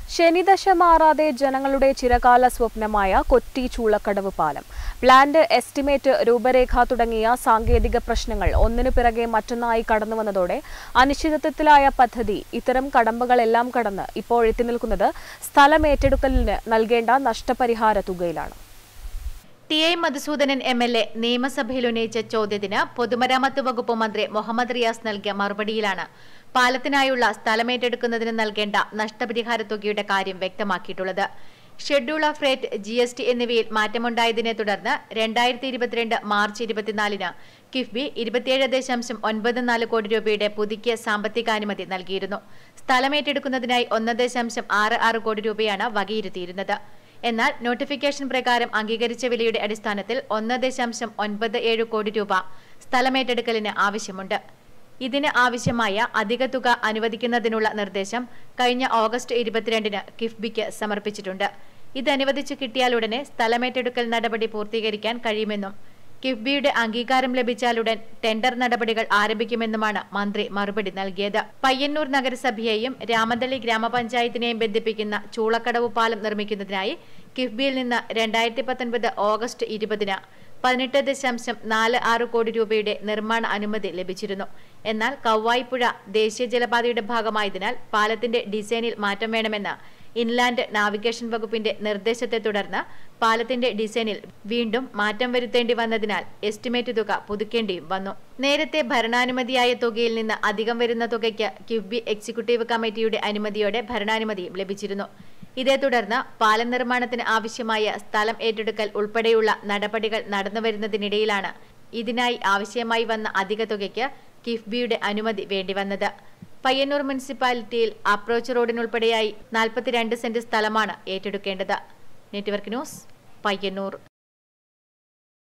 ശനിദശ മാറാതെ ജനങ്ങളുടെ ചിരകാല സ്വപ്നമായ കൊറ്റി ചൂളക്കടവ് പാലം പ്ലാന്റ് എസ്റ്റിമേറ്റ് രൂപരേഖ തുടങ്ങിയ സാങ്കേതിക പ്രശ്നങ്ങൾ ഒന്നിനു പിറകെ മറ്റൊന്നായി കടന്നുവന്നതോടെ അനിശ്ചിതത്വത്തിലായ പദ്ധതി ഇത്തരം കടമ്പകളെല്ലാം കടന്ന് ഇപ്പോൾ എത്തി നിൽക്കുന്നത് സ്ഥലം ഏറ്റെടുക്കലിന് നൽകേണ്ട നഷ്ടപരിഹാര തുകയിലാണ് T I Madhusoodanan M L A നിയമസഭയിൽ ഉന്നയിച്ച ചോദ്യത്തിന് പൊതുമരാമത്ത് വകുപ്പ് മന്ത്രി മുഹമ്മദ് റിയാസ് നൽകിയ മറുപടിയിലാണ് പാലത്തിനായുള്ള സ്ഥലമേറ്റെടുക്കുന്നതിന് നൽകേണ്ട നഷ്ടപരിഹാര തുകയുടെ കാര്യം വ്യക്തമാക്കിയിട്ടുള്ളത് schedule of rate G S T എന്നിവയിൽ മാറ്റമുണ്ടായതിനെ തുടർന്ന് രണ്ടായിരത്തി ഇരുപത്തിരണ്ട് മാർച്ച് ഇരുപത്തിനാലിന് കിഫ്ബി ഇരുപത്തിയേഴ് ദശാംശം ഒൻപത് നാല് കോടി രൂപയുടെ പുതുക്കിയ സാമ്പത്തികാനുമതി നൽകിയിരുന്നു സ്ഥലമേറ്റെടുക്കുന്നതിനായി ഒന്ന് ദശാംശം ആറ് ആറ് കോടി രൂപയാണ് വകയിരുത്തിയിരുന്നത് എന്നാൽ നോട്ടിഫിക്കേഷൻ പ്രകാരം അംഗീകരിച്ച വിലയുടെ അടിസ്ഥാനത്തിൽ ഒന്ന് ദശാംശം ഒൻപത് ഏഴ് കോടി രൂപ സ്ഥലമേറ്റെടുക്കലിന് ആവശ്യമുണ്ട് ഇതിന് ആവശ്യമായ അധിക തുക അനുവദിക്കുന്നതിനുള്ള നിർദ്ദേശം കഴിഞ്ഞ ഓഗസ്റ്റ് ഇരുപത്തിരണ്ടിന് കിഫ്ബിക്ക് സമർപ്പിച്ചിട്ടുണ്ട് ഇത് അനുവദിച്ചു കിട്ടിയാലുടനെ സ്ഥലമേറ്റെടുക്കൽ നടപടി പൂർത്തീകരിക്കാൻ കഴിയുമെന്നും കിഫ്ബിയുടെ അംഗീകാരം ലഭിച്ചാലുടൻ ടെൻഡർ നടപടികൾ ആരംഭിക്കുമെന്നുമാണ് മന്ത്രി മറുപടി നൽകിയത് പയ്യന്നൂർ നഗരസഭയെയും രാമന്തളി ഗ്രാമപഞ്ചായത്തിനെയും ബന്ധിപ്പിക്കുന്ന ചൂളക്കടവ് പാലം നിർമ്മിക്കുന്നതിനായി കിഫ്ബിയിൽ നിന്ന് രണ്ടായിരത്തി പത്തൊൻപത് ഓഗസ്റ്റ് ഇരുപതിന് പതിനെട്ട് ദശാംശം നാല് ആറ് കോടി രൂപയുടെ നിർമ്മാണ അനുമതി ലഭിച്ചിരുന്നു എന്നാൽ കൗവായിപ്പുഴ ദേശീയ ജലപാതയുടെ ഭാഗമായതിനാൽ പാലത്തിന്റെ ഡിസൈനിൽ മാറ്റം വേണമെന്ന് ഇൻലാൻഡ് നാവിഗേഷൻ വകുപ്പിന്റെ നിർദ്ദേശത്തെ തുടർന്ന് പാലത്തിന്റെ ഡിസൈനിൽ വീണ്ടും മാറ്റം വരുത്തേണ്ടി വന്നതിനാൽ എസ്റ്റിമേറ്റ് തുക പുതുക്കേണ്ടിയും വന്നു നേരത്തെ ഭരണാനുമതിയായ തുകയിൽ നിന്ന് അധികം വരുന്ന തുകയ്ക്ക് കിഫ്ബി എക്സിക്യൂട്ടീവ് കമ്മിറ്റിയുടെ അനുമതിയോടെ ഭരണാനുമതിയും ലഭിച്ചിരുന്നു ഇതേ തുടർന്ന് പാലം നിർമ്മാണത്തിന് ആവശ്യമായ സ്ഥലം ഏറ്റെടുക്കൽ ഉൾപ്പെടെയുള്ള നടപടികൾ നടന്നുവരുന്നതിനിടയിലാണ് ഇതിനായി ആവശ്യമായി വന്ന അധിക തുകയ്ക്ക് കിഫ്ബിയുടെ അനുമതി വേണ്ടിവന്നത് പയ്യന്നൂർ മുനിസിപ്പാലിറ്റിയിൽ അപ്രോച്ച് റോഡിനുൾപ്പെടെയായി നാൽപ്പത്തിരണ്ട് സെന്റ് സ്ഥലമാണ് ഏറ്റെടുക്കേണ്ടത് നെറ്റ്വർക്ക് ന്യൂസ് പയ്യന്നൂർ